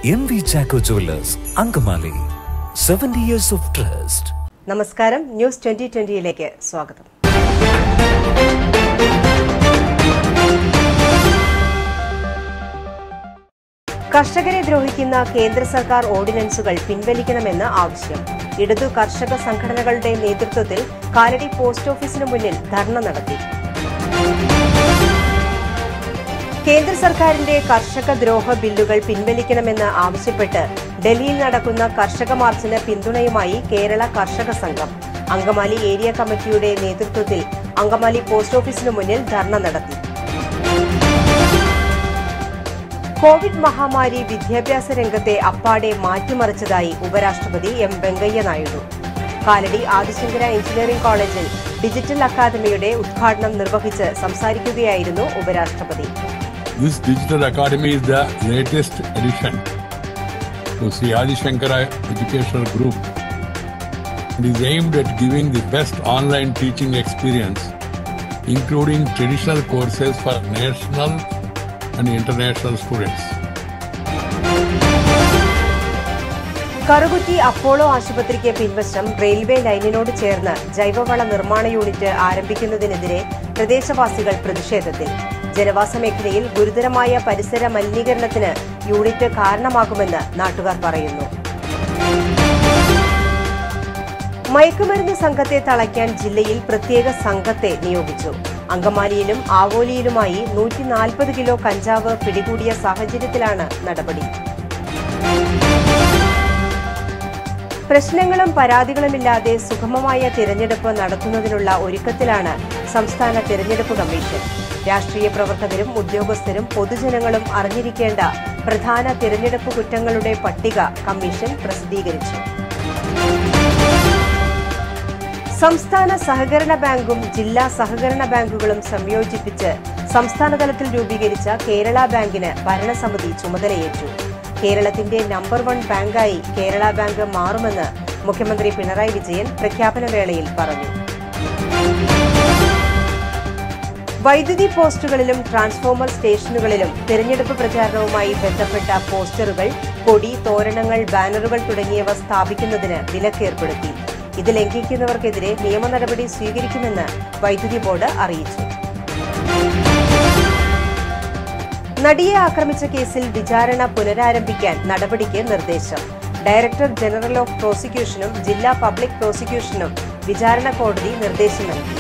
M V Chacko jewellers Angamaly seventy years of trust നമസ്കാരം news twenty ട്വന്റിയിലേക്ക് സ്വാഗതം കർഷകരെ ദ്രോഹിക്കുന്ന കേന്ദ്ര സർക്കാർ ഓർഡിനൻസുകൾ പിൻവലിക്കണമെന്ന് ആവശ്യം ഇടതു കർഷക സംഘടനകളുടെ നേതൃത്വത്തിൽ കാലടി പോസ്റ്റ് ഓഫീസിനു മുന്നിൽ ധർണ നടത്തി കേന്ദ്ര സർക്കാരിന്റെ കർഷക ദ്രോഹ ബില്ലുകൾ പിൻവലിക്കണമെന്ന് ആവശ്യപ്പെട്ട് ഡൽഹിയിൽ നടക്കുന്ന കർഷക മാർച്ചിന് പിന്തുണയുമായി കേരള കർഷക സംഘം അങ്കമാലി ഏരിയ കമ്മിറ്റിയുടെ നേതൃത്വത്തിൽ അങ്കമാലി പോസ്റ്റ് ഓഫീസിനു മുന്നിൽ ധർണ നടത്തി കോവിഡ് മഹാമാരി വിദ്യാഭ്യാസ രംഗത്തെ അപ്പാടെ മാറ്റിമറിച്ചതായി ഉപരാഷ്ട്രപതി എം വെങ്കയ്യ നായിഡു കാലടി ആദിശങ്കര എഞ്ചിനീയറിംഗ് കോളേജിൽ ഡിജിറ്റൽ അക്കാദമിയുടെ ഉദ്ഘാടനം നിർവഹിച്ച് സംസാരിക്കുകയായിരുന്നു ഉപരാഷ്ട്രപതി This digital academy is the latest addition to Sri Adi Shankara Educational Group. It is aimed at giving the best online teaching experience, including traditional courses for national and international students. Karukutty Apollo ആശുപത്രിക്ക് പിൻവശം railway ലൈനിനോട് ചേർന്ന് ജൈവവള നിർമ്മാണ unit ആരംഭിക്കുന്നതിനെതിരെ പ്രദേശവാസികൾ പ്രതിഷേധത്തിൽ ജനവാസ മേഖലയിൽ ഗുരുതരമായ പരിസര മലിനീകരണത്തിന് യൂണിറ്റ് കാരണമാകുമെന്ന് നാട്ടുകാർ പറയുന്നു മയക്കുമരുന്ന് സംഘത്തെ തളയ്ക്കാൻ ജില്ലയിൽ പ്രത്യേക സംഘത്തെ നിയോഗിച്ചു അങ്കമാലിയിലും ആവോലിയിലുമായി നൂറ്റി നാൽപ്പത് കിലോ കഞ്ചാവ് പിടികൂടിയ സാഹചര്യത്തിലാണ് നടപടി പ്രശ്നങ്ങളും പരാതികളുമില്ലാതെ സുഗമമായ തിരഞ്ഞെടുപ്പ് നടത്തുന്നതിനുള്ള ഒരുക്കത്തിലാണ് സംസ്ഥാന തിരഞ്ഞെടുപ്പ് കമ്മീഷൻ രാഷ്ട്രീയ പ്രവർത്തകരും ഉദ്യോഗസ്ഥരും പൊതുജനങ്ങളും അറിഞ്ഞിരിക്കേണ്ട പ്രധാന തിരഞ്ഞെടുപ്പ് കുറ്റങ്ങളുടെ പട്ടിക കമ്മീഷൻ പ്രസിദ്ധീകരിച്ചു സംസ്ഥാന സഹകരണ ബാങ്കും ജില്ലാ സഹകരണ ബാങ്കുകളും സംയോജിപ്പിച്ച് സംസ്ഥാനതലത്തിൽ രൂപീകരിച്ച കേരള ബാങ്കിന് ഭരണസമിതി ചുമതലയേറ്റു കേരളത്തിന്റെ നമ്പർ വൺ ബാങ്കായി കേരള ബാങ്ക് മാറുമെന്ന് മുഖ്യമന്ത്രി പിണറായി വിജയൻ പ്രഖ്യാപന വേളയിൽ പറഞ്ഞു വൈദ്യുതി പോസ്റ്റുകളിലും ട്രാൻസ്ഫോമർ സ്റ്റേഷനുകളിലും തിരഞ്ഞെടുപ്പ് പ്രചാരണവുമായി ബന്ധപ്പെട്ട പോസ്റ്ററുകൾ കൊടി തോരണങ്ങൾ ബാനറുകൾ തുടങ്ങിയവ സ്ഥാപിക്കുന്നതിന് വിലക്കേർപ്പെടുത്തി ഇത് ലംഘിക്കുന്നവർക്കെതിരെ നിയമ നടപടി സ്വീകരിക്കുമെന്ന് വൈദ്യുതി ബോർഡ് അറിയിച്ചു നടിയെ ആക്രമിച്ച കേസിൽ വിചാരണ പുനരാരംഭിക്കാൻ നടപടിക്ക് നിർദ്ദേശം ഡയറക്ടർ ജനറൽ ഓഫ് പ്രോസിക്യൂഷനും ജില്ലാ പബ്ലിക് പ്രോസിക്യൂഷനും വിചാരണ കോടതി നിർദ്ദേശം നൽകി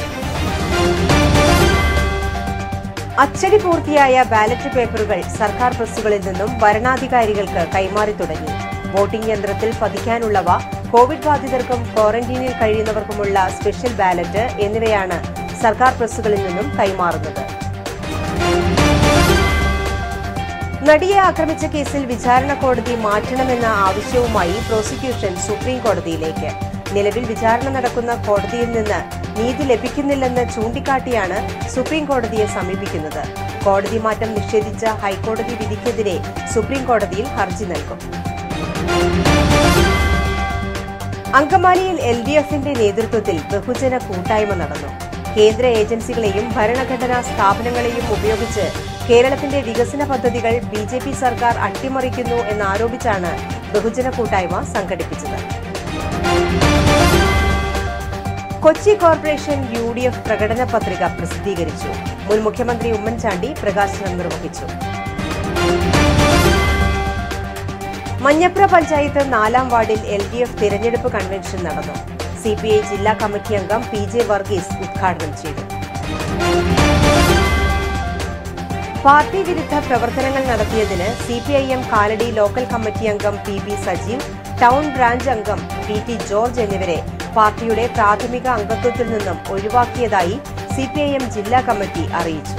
അച്ചടി പൂർത്തിയായ ബാലറ്റ് പേപ്പറുകൾ സർക്കാർ പ്രസ്സുകളിൽ നിന്നും വരണാധികാരികൾക്ക് കൈമാറി തുടങ്ങി വോട്ടിംഗ് യന്ത്രത്തിൽ പതിക്കാനുള്ളവ കോവിഡ് ബാധിതർക്കും ക്വാറന്റീനിൽ കഴിയുന്നവർക്കുമുള്ള സ്പെഷ്യൽ ബാലറ്റ് എന്നിവയാണ് സർക്കാർ പ്രസ്സുകളിൽ നിന്നും കൈമാറുന്നത് നടിയെ ആക്രമിച്ച കേസിൽ വിചാരണ കോടതി മാറ്റണമെന്ന ആവശ്യവുമായി പ്രോസിക്യൂഷൻ സുപ്രീം കോടതിയിലേക്ക് നിലവിൽ വിചാരണ നടക്കുന്ന കോടതിയിൽ നിന്ന് നീതി ലഭിക്കുന്നില്ലെന്ന് ചൂണ്ടിക്കാട്ടിയാണ് സുപ്രീം കോടതിയെ സമീപിക്കുന്നത് കോടതി മാറ്റം നിഷേധിച്ച ഹൈക്കോടതി വിധിക്കെതിരെ സുപ്രീം കോടതിയിൽ ഹർജി നൽകും അങ്കമാലിയിൽ എൽ ഡി എഫിന്റെ നേതൃത്വത്തിൽ ബഹുജന കൂട്ടായ്മ നടന്നു കേന്ദ്ര ഏജൻസികളെയും ഭരണഘടനാ സ്ഥാപനങ്ങളെയും ഉപയോഗിച്ച് കേരളത്തിന്റെ വികസന പദ്ധതികൾ ബി ജെ പി സർക്കാർ അട്ടിമറിക്കുന്നു എന്നാരോപിച്ചാണ് ബഹുജന കൂട്ടായ്മ സംഘടിപ്പിച്ചത് Kochi corporation U D F പ്രകടന പത്രിക പ്രസിദ്ധീകരിച്ചു മുൻ മുഖ്യമന്ത്രി ഉമ്മൻചാണ്ടി പ്രകാശനം നിർവഹിച്ചു മഞ്ഞപ്ര പഞ്ചായത്ത് നാലാം വാർഡിൽ എൽ ഡി എഫ് തിരഞ്ഞെടുപ്പ് കൺവെൻഷൻ നടന്നു സി പി ഐ ജില്ലാ കമ്മിറ്റി അംഗം പി ജെ വർഗീസ് ഉദ്ഘാടനം ചെയ്തു പാർട്ടി വിരുദ്ധ പ്രവർത്തനങ്ങൾ നടത്തിയതിന് C P I M Kalady local committee അംഗം P B Sajeev town branch അംഗം പി ടി ജോർജ് എന്നിവരെ പാർട്ടിയുടെ പ്രാഥമിക അംഗത്വത്തിൽ നിന്നും ഒഴിവാക്കിയതായി സി പി ഐ എം ജില്ലാ കമ്മിറ്റി അറിയിച്ചു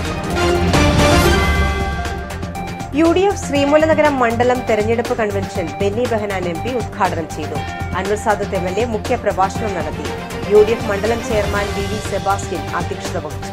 യു ഡി എഫ് ശ്രീമൂലനഗരം മണ്ഡലം തെരഞ്ഞെടുപ്പ് convention Benny Behanan M P ഉദ്ഘാടനം ചെയ്തു Anwar Sadath M L A മുഖ്യ പ്രഭാഷണം നടത്തി യു ഡി എഫ് മണ്ഡലം ചെയർമാൻ വി വി സെബാസ്റ്റ്യൻ അധ്യക്ഷത വഹിച്ചു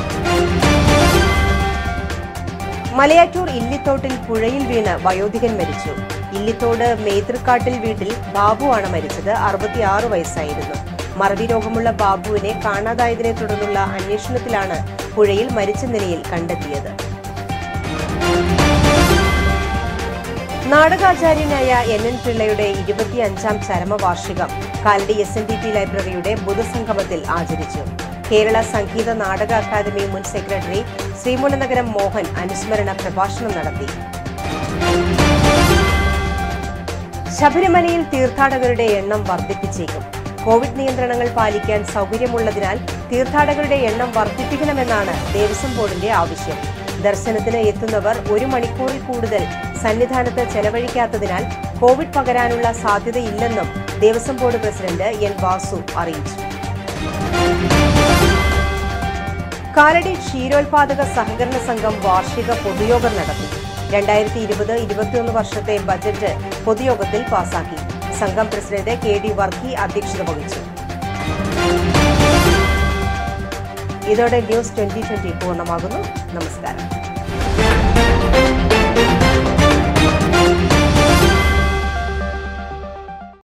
മലയാറ്റൂർ ഇല്ലിത്തോട്ടിൽ പുഴയിൽ വീണ് വയോധികൻ മരിച്ചു ഇല്ലിത്തോട് മേതൃക്കാട്ടിൽ വീട്ടിൽ ബാബുവാണ് മരിച്ചത് അറുപത്തിയാറ് വയസ്സായിരുന്നു മറവി രോഗമുള്ള ബാബുവിനെ കാണാതായതിനെ തുടർന്നുള്ള അന്വേഷണത്തിലാണ് പുഴയിൽ മരിച്ച നിലയിൽ കണ്ടെത്തിയത് നാടകാചാര്യനായ എൻ എൻ പിള്ളയുടെ ഇരുപത്തിയഞ്ചാം ചരമവാർഷികം Kalady S N D P ലൈബ്രറിയുടെ ബുധസംഗമത്തിൽ ആചരിച്ചു കേരള സംഗീത നാടക അക്കാദമി മുൻ സെക്രട്ടറി ശ്രീമുനനഗരം മോഹൻ അനുസ്മരണ പ്രഭാഷണം നടത്തി ശബരിമലയിൽ തീർത്ഥാടകരുടെ എണ്ണം വർദ്ധിപ്പിച്ചേക്കും കോവിഡ് നിയന്ത്രണങ്ങൾ പാലിക്കാൻ സൗകര്യമുള്ളതിനാൽ തീർത്ഥാടകരുടെ എണ്ണം വർദ്ധിപ്പിക്കണമെന്നാണ് ദേവസ്വം ബോർഡിന്റെ ആവശ്യം ദർശനത്തിന് എത്തുന്നവർ ഒരു മണിക്കൂറിൽ കൂടുതൽ സന്നിധാനത്ത് ചെലവഴിക്കാത്തതിനാൽ കോവിഡ് പകരാനുള്ള സാധ്യതയില്ലെന്നും Devaswom board president N Vasu അറിയിച്ചു കാലടി ക്ഷീരോത്പാദക സഹകരണ സംഘം വാർഷിക പൊതുയോഗം നടത്തി രണ്ടായിരത്തി ഇരുപത് ഇരുപത്തിയൊന്ന് വർഷത്തെ ബജറ്റ് പൊതുയോഗത്തിൽ പാസാക്കി സംഘം പ്രസിഡന്റ് കെ ഡി വർക്കി അധ്യക്ഷത വഹിച്ചു ഇതോടെ ന്യൂസ് ട്വന്റി ട്വന്റി പൂർണ്ണമാകുന്നു നമസ്കാരം